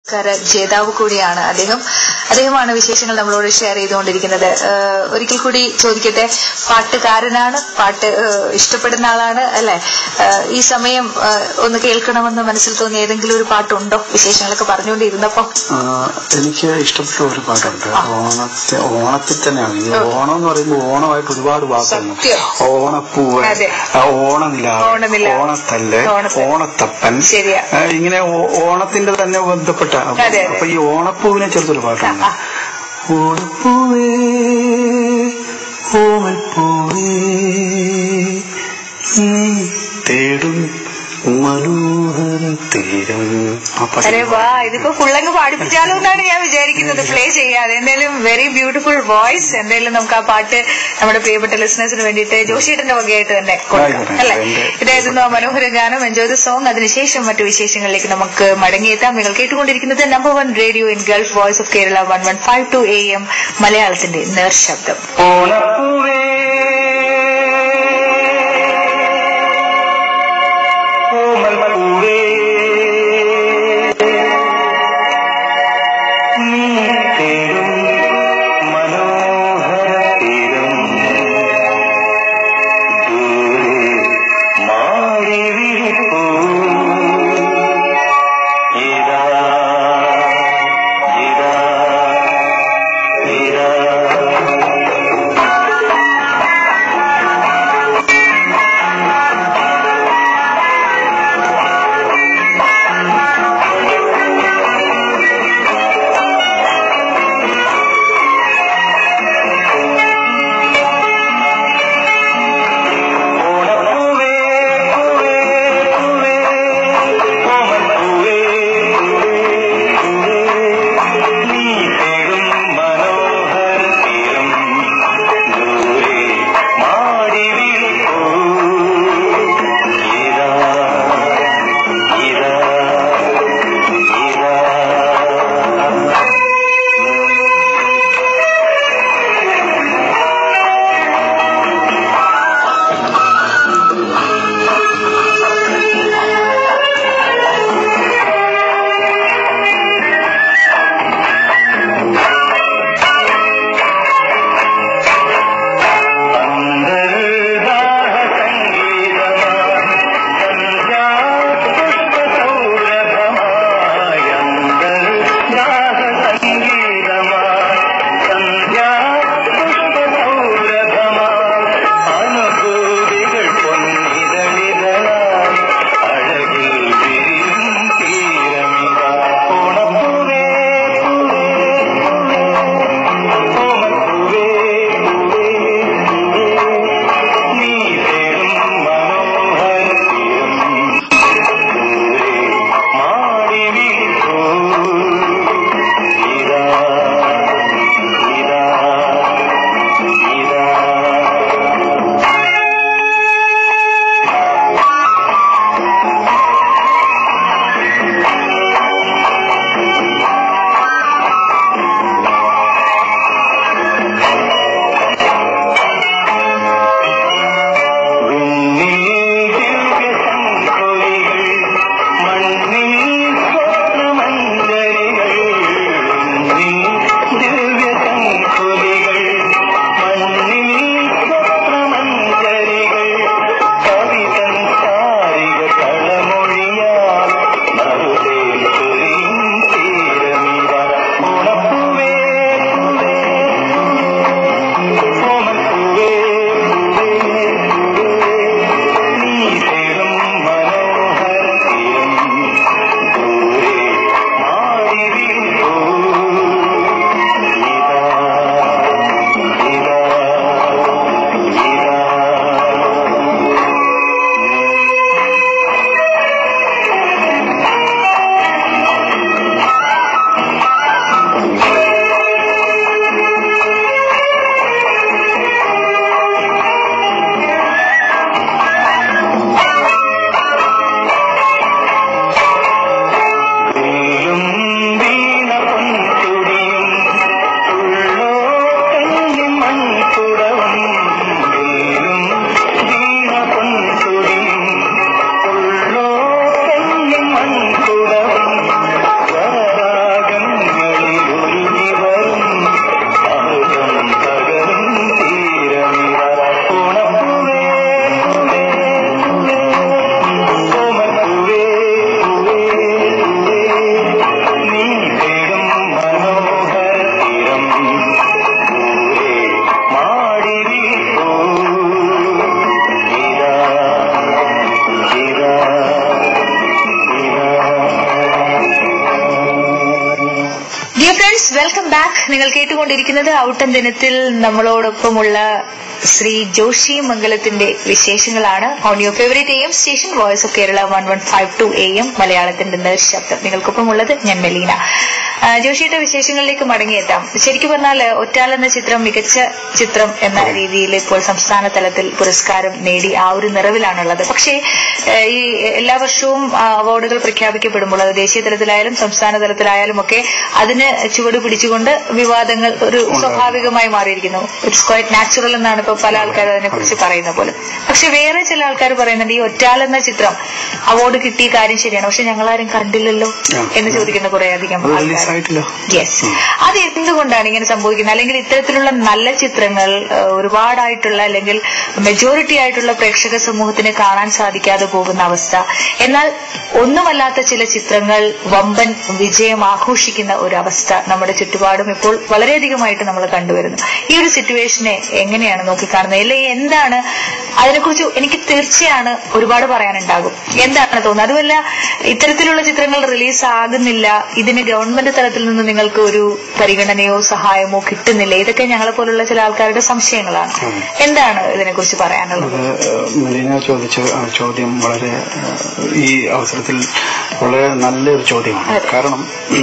പുരസ്കാര ജേതാവ് കൂടിയാണ് അദ്ദേഹം അദ്ദേഹമാണ് വിശേഷങ്ങൾ നമ്മളോട് ഷെയർ ചെയ്തുകൊണ്ടിരിക്കുന്നത് ഏഹ് ഒരിക്കൽ കൂടി ചോദിക്കട്ടെ പാട്ടുകാരനാണ് പാട്ട് ഏഹ് ഇഷ്ടപ്പെടുന്ന ആളാണ് അല്ലെ ഏഹ് ഈ സമയം ഏഹ് ഒന്ന് കേൾക്കണമെന്ന് മനസ്സിൽ തോന്നിയ ഏതെങ്കിലും ഒരു പാട്ടുണ്ടോ വിശേഷങ്ങളൊക്കെ പറഞ്ഞുകൊണ്ടിരുന്നപ്പോ ആ, എനിക്ക് ഇഷ്ടപ്പെട്ട ഒരു പാട്ടുണ്ട് ഓണത്തെ ഓണത്തിൽ തന്നെയാണ് ഈ ഓണം എന്ന് പറയുമ്പോൾ ഓണമായിട്ട് ഒരുപാട് വാക്കുണ്ട് സത്യം. ഓണപ്പൂവ് അതെ. ആ, ഓണനിലാവ് ഓണനിലാവ്. ഓണത്തല്ല് ഓണത്തല്ല്. ഓണത്തപ്പൻ ശരിയാ. ആ, ഇങ്ങനെ ഓ- ഓണത്തിന്റെ തന്നെ ബന്ധപ്പെട്ട അപ്പൊ അതെ, അതെ. അപ്പൊ ഈ ഓണപ്പൂവിനെ ചേർത്തൊരു പാട്ടുണ്ട് ആ, ഓണപ്പൂവേ ഓമൽപ്പൂവേ നീ തേടും മനോഹര തീരം ആ പാട്ട് അരെ വാ ഇതിപ്പോ ഫുള്ളങ്ങ് പാടിപ്പിച്ചാലോ എന്നാണ് ഞാൻ വിചാരിക്കുന്നത് പ്ലേ ചെയ്യാതെ എന്തായാലും വെരി ബ്യൂട്ടിഫുൾ വോയിസ് എന്തായാലും നമുക്ക് ആ പാട്ട് നമ്മുടെ പ്രിയപ്പെട്ട ലിസണേഴ്സിന് വേണ്ടിയിട്ട് ജോഷിയേട്ടന്റെ വകയായിട്ട് തന്നെ കൊടുക്കാം ആയിക്കോട്ടെ. അല്ലെ എന്റെ- ഇതായിരുന്നു ആ മനോഹര ഗാനം എൻജോയ് ദ സോങ് അതിനുശേഷം മറ്റു വിശേഷങ്ങളിലേക്ക് നമുക്ക് മടങ്ങിയെത്താം നിങ്ങൾ കേട്ടുകൊണ്ടിരിക്കുന്നത് number one radio in gulf voice of Kerala one one five two A M മലയാളത്തിന്റെ നേർശബ്ദം ഓണപ്പൂവേ ഓമൽപ്പൂവേ നീ തേടും മനോഹര തീരം ദൂരെ മാറി വിരിപ്പൂ ഇതാ ഇതാ ഇതാ ബാക്ക് നിങ്ങൾ കേട്ടുകൊണ്ടിരിക്കുന്നത് ഔട്ടം ദിനത്തിൽ നമ്മളോടൊപ്പമുള്ള ശ്രീ ജോഷി മംഗലത്തിന്റെ വിശേഷങ്ങളാണ് on your favourite A M station voice of Kerala one one five two A M മലയാളത്തിന്റെ നേർശബ്ദം നിങ്ങൾക്കൊപ്പം ഉള്ളത് ഞാൻ മെലീന ആ, ജോഷിയുടെ വിശേഷങ്ങളിലേക്ക് മടങ്ങിയെത്താം ശരിക്കും പറഞ്ഞാൽ ഒറ്റാൽ എന്ന ചിത്രം മികച്ച ചിത്രം എന്ന രീതിയിൽ ഇപ്പോൾ സംസ്ഥാന തലത്തിൽ പുരസ്കാരം നേടി ആ ഒരു നിറവിലാണുള്ളത് പക്ഷേ ഏ, ഈ എല്ലാ വർഷവും ആ, അവാർഡുകൾ പ്രഖ്യാപിക്കപ്പെടുമ്പോൾ അത് ദേശീയ തലത്തിലായാലും സംസ്ഥാന തലത്തിലായാലും ഒക്കെ അതിന് ചുവട് പിടിച്ചുകൊണ്ട് വിവാദങ്ങൾ ഒരു സ്വാഭാവികമായി മാറിയിരിക്കുന്നു ഇറ്റ്സ് ക്വൈറ്റ് നാച്ചുറൽ എന്നാണ് ഇപ്പൊ പല ആൾക്കാരും അതിനെ കുറിച്ച് പറയുന്ന പോലും പക്ഷെ വേറെ ചില ആൾക്കാർ പറയുന്നുണ്ട് ഈ ഒറ്റാൽ എന്ന ചിത്രം അവാർഡ് കിട്ടിയ കാര്യം ശരിയാണ് പക്ഷെ ഞങ്ങളാരും കണ്ടില്ലല്ലോ എന്ന് ചോദിക്കുന്ന കുറെ അധികം അത് ആൾക്കാർ റിലീസ് ആയിട്ടില്ല യെസ് അത് എന്തുകൊണ്ടാണ് ഇങ്ങനെ സംഭവിക്കുന്നത് അല്ലെങ്കിൽ ഇത്തരത്തിലുള്ള നല്ല ചിത്രങ്ങൾ ഏഹ്, ഒരുപാടായിട്ടുള്ള അല്ലെങ്കിൽ മെജോറിറ്റി ആയിട്ടുള്ള പ്രേക്ഷക സമൂഹത്തിന് കാണാൻ സാധിക്കാതെ പോകുന്ന അവസ്ഥ എന്നാൽ ഒന്നുമല്ലാത്ത ചില ചിത്രങ്ങൾ വമ്പൻ വിജയം ആഘോഷിക്കുന്ന ഒരു അവസ്ഥ നമ്മുടെ ചുറ്റുപാടും ഇപ്പോൾ വളരെയധികമായിട്ട് നമ്മൾ കണ്ടുവരുന്നു ഈ ഒരു സിറ്റുവേഷനെ എങ്ങനെയാണ് നോക്കിക്കാണുന്നത് അല്ലെങ്കിൽ എന്താണ് അതിനെക്കുറിച്ച് എനിക്ക് തീർച്ചയാണ് ഒരുപാട് പറയാനുണ്ടാകും എന്താണ് തോന്നുന്നത് അതുമല്ല ഇത്തരത്തിലുള്ള ചിത്രങ്ങൾ റിലീസ് ആകുന്നില്ല ഇതിന് ഗവൺമെന്റ് തലത്തിൽ നിന്ന് നിങ്ങൾക്ക് ഒരു പരിഗണനയോ സഹായമോ കിട്ടുന്നില്ല ഇതൊക്കെ ഞങ്ങളെ പോലുള്ള ചില ആൾക്കാരുടെ സംശയങ്ങളാണ് എന്താണ് ഇതിനെക്കുറിച്ച് പറയാനുള്ളത് അത് മെലീന ചോദിച്ച ആ ചോദ്യം വളരെ ഏഹ്, ഈ അവസരത്തിൽ വളരെ നല്ലൊരു ചോദ്യമാണ് അതെ. കാരണം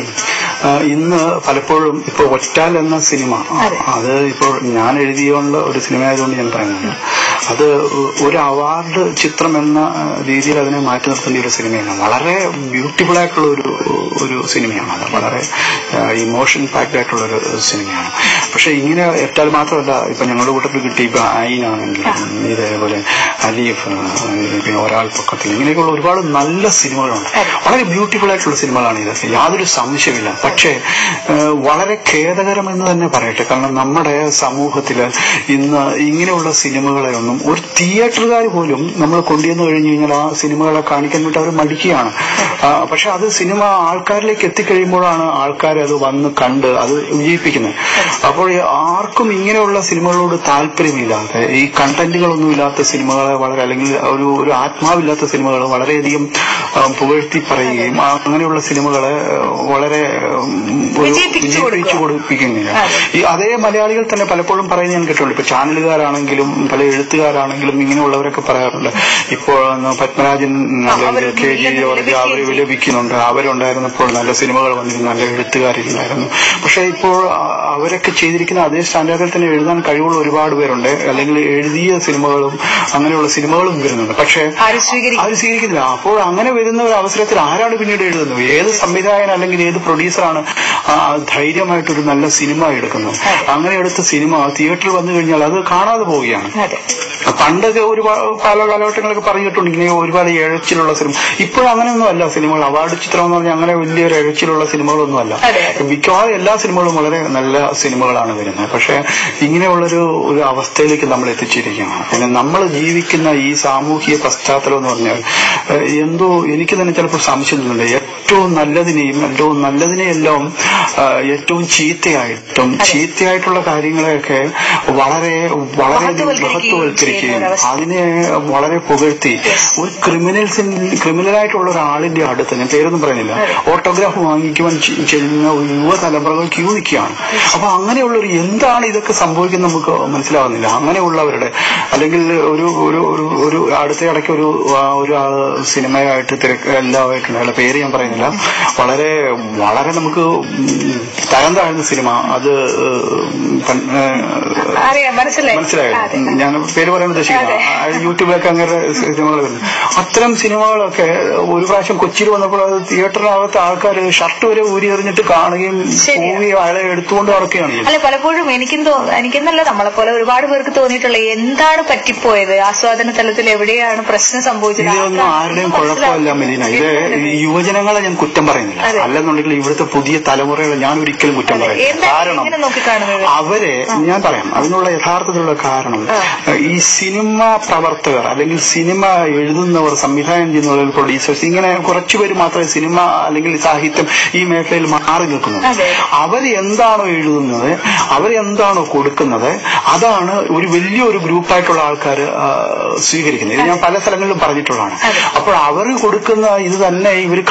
ആ, ഇന്ന് പലപ്പോഴും ഇപ്പൊ ഒറ്റാൽ എന്ന സിനിമ അതെ. അത് ഇപ്പോൾ ഞാൻ എഴുതിയുള്ള ഒരു സിനിമ ആയതുകൊണ്ട് ഞാൻ പറയുന്നുണ്ട് അത് ഒരു അവാർഡ് ചിത്രം എന്ന ആ, രീതിയിൽ അതിനെ മാറ്റി നിർത്തേണ്ട ഒരു സിനിമയാണ് വളരെ ബ്യൂട്ടിഫുൾ ആയിട്ടുള്ള ഒരു ഒരു സിനിമയാണ് അത് വളരെ ഇമോഷൻ പാക്ഡ് ആയിട്ടുള്ള ഒരു സിനിമയാണ് പക്ഷെ ഇങ്ങനെ എറ്റാൽ മാത്രമല്ല ഇപ്പൊ ഞങ്ങളുടെ കൂട്ടത്തിൽ കിട്ടി ഇപ്പൊ ഐനാണെങ്കിലും ഇതേപോലെ അലീഫ് ആ, പിന്നെ ഒരാൾ പൊക്കത്തിൽ ഇങ്ങനെയൊക്കെയുള്ള ഒരുപാട് നല്ല സിനിമകളുണ്ട് വളരെ ബ്യൂട്ടിഫുൾ ആയിട്ടുള്ള സിനിമകളാണ് ഇതൊക്കെ യാതൊരു സംശയമില്ല പക്ഷേ ആ, വളരെ ഖേദകരമെന്ന് തന്നെ പറയട്ടെ കാരണം നമ്മുടെ സമൂഹത്തില് ഇന്ന് ഇങ്ങനെയുള്ള സിനിമകളെ ഒന്നും ഒരു തിയേറ്ററുകാർ പോലും നമ്മൾ കൊണ്ടുവന്നു കഴിഞ്ഞു കഴിഞ്ഞാൽ ആ സിനിമകളെ കാണിക്കാൻ വേണ്ടി അവർ മടിക്കുകയാണ് ആ, പക്ഷെ അത് സിനിമ ആൾക്കാരിലേക്ക് എത്തിക്കഴിയുമ്പോഴാണ് ആൾക്കാർ അത് വന്ന് കണ്ട് അത് വിജയിപ്പിക്കുന്നത് അപ്പോൾ ഈ ആർക്കും ഇങ്ങനെയുള്ള സിനിമകളോട് താല്പര്യമില്ലാതെ ഈ കണ്ടന്റുകളൊന്നും ഇല്ലാത്ത സിനിമകളെ വളരെ അല്ലെങ്കിൽ ഒരു ഒരു ആത്മാവില്ലാത്ത സിനിമകൾ വളരെയധികം ആ, പുകഴ്ത്തി പറയുകയും ആ, അങ്ങനെയുള്ള സിനിമകളെ ആ, വളരെ ഉം, ഒരു വിജയിപ്പിച്ചു കൊടുക്കുക. വിജയിപ്പിച്ചു കൊടുപ്പിക്കുന്നില്ല അതെ. ഈ അതേ മലയാളികൾ തന്നെ പലപ്പോഴും പറയുന്നത് ഞാൻ കേട്ടിട്ടുണ്ട് ഇപ്പൊ ചാനലുകാരാണെങ്കിലും പല എഴുത്തുകാരാണെങ്കിലും ഇങ്ങനെയുള്ളവരൊക്കെ പറയാറുണ്ട് ഇപ്പോൾ അന്ന് പത്മരാജൻ അല്ലെങ്കിൽ അവര് കെ ജി വില- ജോർജ് അവർ വിലപിക്കുകയും വിലപിക്കുന്നുണ്ട് അവരുണ്ടായിരുന്നപ്പോൾ നല്ല സിനിമകൾ വന്നിരുന്നു നല്ല എഴുത്തുകാരില്ലായിരുന്നു പക്ഷെ ഇപ്പോൾ ആ, അവരൊക്കെ ചെയ്തിരിക്കുന്ന അതേ സ്റ്റാൻഡേർഡിൽ തന്നെ എഴുതാൻ കഴിവുള്ള ഒരുപാട് പേരുണ്ട് അല്ലെങ്കിൽ എഴുതിയ സിനിമകളും അങ്ങനെയുള്ള സിനിമകളും വരുന്നുണ്ട് പക്ഷേ ആരും സ്വീകരിക്കും അത് സ്വീകരിക്കുന്നില്ല അപ്പോൾ അങ്ങനെ വരുന്ന ഒരു അവസരത്തിൽ ആരാണ് പിന്നീട് എഴുതുന്നത് ഏത് സംവിധായകൻ അല്ലെങ്കിൽ ഏത് പ്രൊഡ്യൂസറാണ് ആ ധൈര്യമായിട്ട് ഒരു നല്ല സിനിമ എടുക്കുന്നത് അങ്ങനെ എടുത്ത സിനിമ തിയേറ്ററിൽ വന്നു കഴിഞ്ഞാൽ അത് കാണാതെ പോവുകയാണ് അതെ പണ്ടൊക്കെ ഒരു പല കാലഘട്ടങ്ങളൊക്കെ പറഞ്ഞിട്ടുണ്ട് ഇങ്ങനെ ഒരുപാട് എഴച്ചിലുള്ള സിനിമ ഇപ്പോഴും അങ്ങനെയൊന്നും അല്ല സിനിമകൾ അവാർഡ് ചിത്രം എന്ന് പറഞ്ഞാൽ അങ്ങനെ വലിയൊരു എഴച്ചിലുള്ള സിനിമകളൊന്നും അല്ല അതെ, അതെ. മിക്കവാറും എല്ലാ സിനിമകളും വളരെ നല്ല സിനിമകളാണ് വരുന്നത് പക്ഷെ ഇങ്ങനെയുള്ളൊരു ഒരു അവസ്ഥയിലേക്ക് നമ്മൾ എത്തിച്ചിരിക്കുകയാണ് പിന്നെ നമ്മൾ ജീവിക്കുന്ന ഈ സാമൂഹിക പശ്ചാത്തലം എന്ന് പറഞ്ഞാൽ ഏഹ്, എന്തോ എനിക്ക് തന്നെ ചിലപ്പോൾ സംശയം തോന്നുന്നുണ്ട് ഏറ്റവും നല്ലതിനെയും ഏറ്റവും നല്ലതിനെയെല്ലാം ആ, ഏറ്റവും ചീത്തയായിട്ടും ചീത്തയായിട്ടുള്ള കാര്യങ്ങളെയൊക്കെ വളരെ വളരെയധികം മഹത്വവൽക്കരിക്കുകയും മഹത്വവൽക്കരിക്കുകയും ചെയ്യുന്ന ഒരവസ്ഥ. അതിനെ വളരെ പുകഴ്ത്തി ഒരു ക്രിമിനൽസ് ക്രിമിനലായിട്ടുള്ള ഒരാളിന്റെ അടുത്ത് ഞാൻ പേരൊന്നും പറയുന്നില്ല ഓട്ടോഗ്രാഫ് വാങ്ങിക്കുവാൻ ചെ- ചെല്ലുന്ന ഒരു യുവതലമുറകൾ ക്യൂ നിൽക്കുകയാണ് അപ്പൊ അങ്ങനെയുള്ള ഒരു എന്താണ് ഇതൊക്കെ സംഭവിക്കുന്നത് നമുക്ക് മനസ്സിലാവുന്നില്ല അങ്ങനെയുള്ളവരുടെ അല്ലെങ്കിൽ ഒരു ഒരു ഒരു ഒരു അടുത്ത ഇടയ്ക്ക് ഒരു ആ, ഒരു ആ, സിനിമയായിട്ട് തിരക്ക് എല്ലാമായിട്ടുണ്ട് അയാളുടെ പേര് ഞാൻ പറയുന്നില്ല വളരെ വളരെ നമുക്ക് ഉം, തരം താഴ്ന്ന സിനിമ അത് ഉം, പൺ- ഏഹ്, അറിയാം മനസ്സിലായി മനസ്സിലായോ അതെ ഞാൻ പേര് പറയാൻ ഉദ്ദേശിക്കില്ല ആ, യൂട്യൂബിലൊക്കെ അങ്ങനെ സിനിമകൾ വരുന്നു അത്തരം സിനിമകളൊക്കെ ഒരു പ്രാവശ്യം കൊച്ചിയിൽ വന്നപ്പോൾ അത് തിയേറ്ററിനകത്ത് ആൾക്കാർ ഷർട്ട് വരെ ഊരി എറിഞ്ഞിട്ട് കാണുകയും ശരിയാ. പോവുകയും അയാളെ എടുത്തുകൊണ്ട് നടക്കുകയാണ് ചെയ്യുന്നത്. അല്ല പലപ്പോഴും എനിക്കും തോ എനിക്കെന്നല്ല നമ്മളെ പോലെ ഒരുപാട് പേർക്ക് തോന്നിയിട്ടുള്ള എന്താണ് പറ്റിപ്പോയത് ആസ്വാദന തലത്തിൽ എവിടെയാണ് പ്രശ്നം സംഭവിച്ചത് ഇതൊന്നും ആർക്കാണ് ആരുടെയും ഒന്നും കുഴപ്പമല്ല മെലീന ഇത് ഈ യുവജനങ്ങളെ ഞാൻ കുറ്റം പറയുന്നില്ല അതെ. അല്ലെന്നുണ്ടെങ്കിൽ ഇവിടുത്തെ പുതിയ തലമുറകളെ ഞാൻ ഒരിക്കലും കുറ്റം അതെ. പറയുന്നില്ല എന്താണ് കാരണം എങ്ങനെ നോക്കിക്കാണുന്നത് അവരെ ഞാൻ പറയാം അതിനുള്ള യഥാർത്ഥത്തിലുള്ള കാരണം ഈ സിനിമ പ്രവർത്തകർ അല്ലെങ്കിൽ സിനിമ എഴുതുന്നവർ സംവിധാനം ചെയ്യുന്നവർ പ്രൊഡ്യൂസേഴ്സ് ഇങ്ങനെ കുറച്ചുപേര് മാത്രമേ സിനിമ അല്ലെങ്കിൽ സാഹിത്യം ഈ മേഖലയിൽ മാറി നിൽക്കുന്നത് അതെ. അവർ എന്താണോ എഴുതുന്നത് അവരെന്താണോ കൊടുക്കുന്നത് അതാണ് ഒരു വലിയൊരു ഗ്രൂപ്പായിട്ടുള്ള ആൾക്കാർ സ്വീകരിക്കുന്നത് ഇത് ഞാൻ പല സ്ഥലങ്ങളിലും പറഞ്ഞിട്ടുള്ളതാണ് അതെ. അപ്പോൾ അവർ കൊടുക്കുന്ന ഇത് തന്നെ ഇവർ കണ്ടുകൊണ്ടിരിക്കുക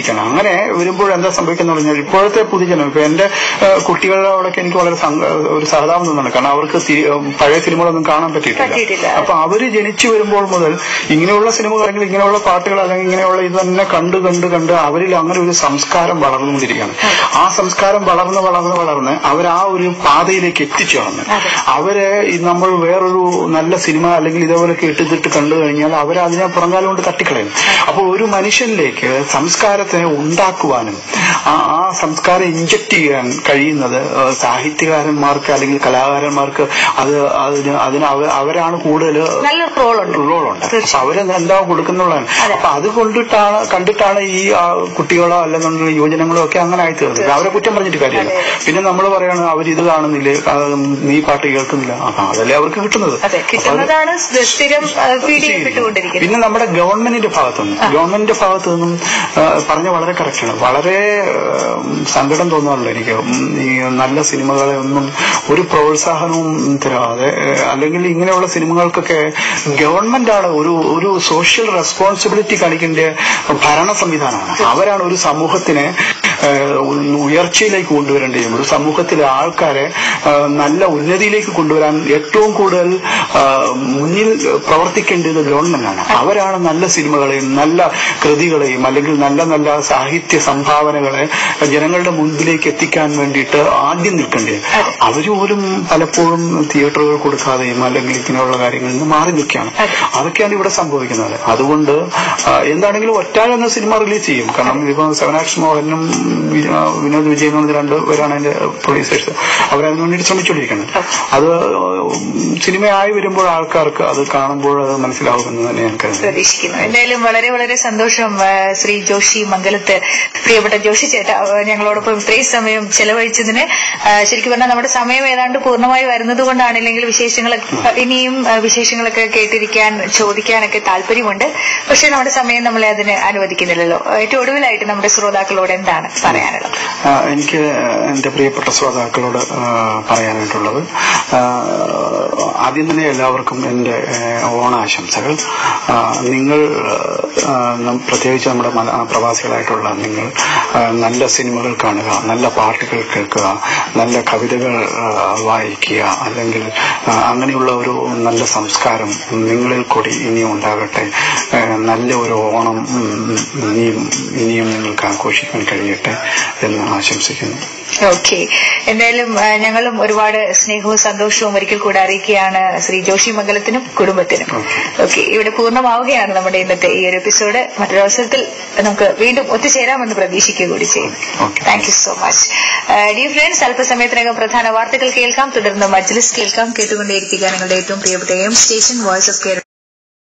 വന്നുകൊണ്ടിരിക്കുകയാണ് അങ്ങനെ വരുമ്പോൾ എന്താ സംഭവിക്കുന്ന പറഞ്ഞാൽ ഇപ്പോഴത്തെ പൊതുജനം ഇപ്പൊ എന്റെ ഏഹ്, കുട്ടികളോടൊക്കെ എനിക്ക് വളരെ സങ്ക- ഒരു സഹതാപം തോന്നുന്നുണ്ട് കാരണം അവർക്ക് തി- പഴയ സിനിമകളൊന്നും കാണാൻ പറ്റിയിട്ടില്ല. പറ്റിയിട്ടില്ല അപ്പൊ അവര് ജനിച്ചു വരുമ്പോൾ മുതൽ ഇങ്ങനെയുള്ള സിനിമകൾ അല്ലെങ്കിൽ ഇങ്ങനെയുള്ള പാട്ടുകൾ അല്ലെങ്കിൽ ഇങ്ങനെയുള്ള ഇത് തന്നെ കണ്ട് കണ്ട് കണ്ട് അവരിൽ അങ്ങനെ ഒരു സംസ്കാരം വളർന്നുകൊണ്ടിരിക്കുകയാണ് ആ സംസ്കാരം വളർന്ന് വളർന്ന് വളർന്ന് അവർ ആ ഒരു പാതയിലേക്ക് എത്തിച്ചേർന്ന് അതെ. അവരെ ഈ നമ്മൾ വേറൊരു നല്ല സിനിമ അല്ലെങ്കിൽ ഇതേപോലൊക്കെ ഇട്ടിട്ട് കണ്ടു കഴിഞ്ഞാൽ അവർ അതിനെ പുറങ്കാലം കൊണ്ട് തട്ടിക്കളയും അപ്പോൾ ഒരു മനുഷ്യനിലേക്ക് സംസ്കാരത്തെ ഉണ്ടാക്കുവാനും ആ ആ സംസ്കാരം ഇഞ്ചക്ട് ചെയ്യാൻ കഴിയുന്നത് ഏഹ്, സാഹിത്യകാരന്മാർക്ക് അല്ലെങ്കിൽ കലാകാരന്മാർക്ക് അത് അതിന് അതിന് അവ- അവരാണ് കൂടുതൽ നല്ലൊരു റോളുണ്ട് റോളുണ്ട് അപ്പൊ തീർച്ചയായും. അവര് എന്താ കൊടുക്കുന്നുള്ളതാണ് അതെ. അപ്പൊ അത് കൊണ്ടിട്ടാണ് കണ്ടിട്ടാണ് ഈ ആ, കുട്ടികളോ അല്ലെന്നുണ്ടെങ്കിൽ യുവജനങ്ങളോ ഒക്കെ അങ്ങനെ ആയിത്തീർന്നത് അവരെ കുറ്റം പറഞ്ഞിട്ട് കാര്യമില്ല അതെ. പിന്നെ നമ്മൾ പറയാണ് അവരിത് കാണുന്നില്ലേ ആ, നീ പാട്ട് കേൾക്കുന്നില്ല അപ്പൊ അതല്ലേ അവർക്ക് കിട്ടുന്നത് അതെ അപ്പൊ അത് കിട്ടുന്നതാണ് സ്ഥിരം ഫീഡ് ചെയ്യപ്പെട്ടുകൊണ്ടിരിക്കുന്നത് പിന്നെ നമ്മുടെ ഗവൺമെന്റിന്റെ ഭാഗത്തു നിന്നും ഗവൺമെന്റിന്റെ ഭാഗത്തു നിന്നും ആ, പറഞ്ഞ വളരെ കറക്റ്റാണ് വളരെ ആ, സങ്കടം തോന്നാറുണ്ട് എനിക്ക് ഉം, ഈ നല്ല സിനിമകളെ ഒന്നും ഒരു പ്രോത്സാഹനവും തരാതെ ആ, അല്ലെങ്കിൽ ഇങ്ങനെയുള്ള സിനിമകൾക്കൊക്കെ ഗവൺമെന്റാണ് ഒരു ഒരു സോഷ്യൽ റെസ്പോൺസിബിലിറ്റി കാണിക്കേണ്ട ഭരണ സംവിധാനമാണ് അവരാണ് ഒരു സമൂഹത്തിനെ ആ, ഒന്ന് ഉയർച്ചയിലേക്ക് കൊണ്ടുവരേണ്ടതും ഒരു സമൂഹത്തിലെ ആൾക്കാരെ ആ, നല്ല ഉന്നതിയിലേക്ക് കൊണ്ടുവരാൻ ഏറ്റവും കൂടുതൽ ആ, മുന്നിൽ പ്രവർത്തിക്കേണ്ടത് ഗവൺമെന്റാണ് അവരാണ് നല്ല സിനിമകളെയും നല്ല കൃതികളെയും അല്ലെങ്കിൽ നല്ല നല്ല സാഹിത്യ സംഭാവനകളെ ജനങ്ങളുടെ മുൻപിലേക്ക് എത്തിക്കാൻ വേണ്ടിയിട്ട് ആദ്യം നിൽക്കേണ്ടത് അതെ. അവര് പോലും പലപ്പോഴും തിയേറ്ററുകൾ കൊടുക്കാതെയും അല്ലെങ്കിൽ ഇങ്ങനെയുള്ള കാര്യങ്ങളിൽ നിന്ന് മാറി നിൽക്കുകയാണ് അതെ. അതൊക്കെയാണ് ഇവിടെ സംഭവിക്കുന്നത് അതുകൊണ്ട് ആ, എന്താണെങ്കിലും ഒറ്റാൾ എന്ന സിനിമ റിലീസ് ചെയ്യും കാരണം ഇപ്പൊ സെവനാക്സ് മോഹനും വി- ആ, വിനോദ് വിജയൻ എന്ന് പറഞ്ഞ രണ്ടുപേരാണ് അതിന്റെ പ്രൊഡ്യൂസേഴ്സ് അവരതിന് വേണ്ടിയിട്ട് ശ്രമിച്ചുകൊണ്ടിരിക്കുന്നത് അത് സിനിമയായി വരുമ്പോൾ ആൾക്കാർക്ക് അത് കാണുമ്പോൾ അത് മനസ്സിലാവുമെന്ന് തന്നെ ഞാൻ കരുതുന്നു പ്രതീക്ഷിക്കുന്നു എന്തായാലും വളരെ വളരെ സന്തോഷം ആ, ശ്രീ ജോഷി മംഗലത്ത് പ്രിയപ്പെട്ട ജോഷി ചേട്ട ആ, ഞങ്ങളോടൊപ്പം ഇത്രയും സമയം ചെലവഴിച്ചതിന് ആ, ശരിക്കും പറഞ്ഞാൽ നമ്മുടെ സമയം ഏതാണ്ട് പൂർണ്ണമായി വരുന്നത് കൊണ്ടാണ് ഇല്ലെങ്കിൽ വിശേഷങ്ങൾ ഇനിയും ആ, വിശേഷങ്ങളൊക്കെ കേട്ടിരിക്കാൻ ചോദിക്കാനൊക്കെ താല്പര്യമുണ്ട് പക്ഷെ നമ്മുടെ സമയം നമ്മളെ അതിന് അനുവദിക്കുന്നില്ലല്ലോ ഏറ്റവും ഒടുവിലായിട്ട് നമ്മുടെ ശ്രോതാക്കളോട് എന്താണ് പറയാനുള്ളത് ആ, എനിക്ക് എന്റെ പ്രിയപ്പെട്ട ശ്രോതാക്കളോട് ആ, പറയാനായിട്ടുള്ളത് ആ, ആദ്യം തന്നെ എല്ലാവർക്കും എന്റെ ഏ, ഓണാശംസകൾ ആ, നിങ്ങൾ ആ, നം- പ്രത്യേകിച്ച് നമ്മുടെ മല- ആ, പ്രവാസികളായിട്ടുള്ള നിങ്ങൾ ആ, നല്ല സിനിമകൾ കാണുക നല്ല പാട്ടുകൾ കേൾക്കുക നല്ല കവിതകൾ ആ, വായിക്കുക അല്ലെങ്കിൽ ആ, അങ്ങനെയുള്ള ഒരു നല്ല സംസ്കാരം നിങ്ങളിൽ കൂടി ഇനിയും ഉണ്ടാകട്ടെ ആ, നല്ല ഒരു ഓണം ഉം, ഉം, ഇനിയും ഇനിയും നിങ്ങൾക്ക് ആഘോഷിക്കാൻ കഴിയട്ടെ എന്ന് ആശംസിക്കുന്നു ഓക്കെ എന്തായാലും ആ, ഞങ്ങളും ഒരുപാട് സ്നേഹവും സന്തോഷവും ഒരിക്കൽ കൂടെ അറിയിക്കുകയാണ് ശ്രീ ജോഷി മംഗലത്തിനും കുടുംബത്തിനും ഓക്കെ ഇവിടെ പൂർണ്ണമാവുകയാണ് നമ്മുടെ ഇന്നത്തെ ഈ ഒരു എപ്പിസോഡ് മറ്റൊരു അവസരത്തിൽ നമുക്ക് വീണ്ടും ഒത്തുചേരാമെന്ന് പ്രതീക്ഷിക്കുക കൂടി ചെയ്യുന്നു Okay. Thank you so much dear friends അല്പസമയത്തിനകം പ്രധാന വാർത്തകൾ കേൾക്കാം തുടർന്ന് മജ്ലിസ് കേൾക്കാം കേട്ടുകൊണ്ടേയിരിക്കുക നിങ്ങളുടെ ഏറ്റവും പ്രിയപ്പെട്ട M station voice of Kerala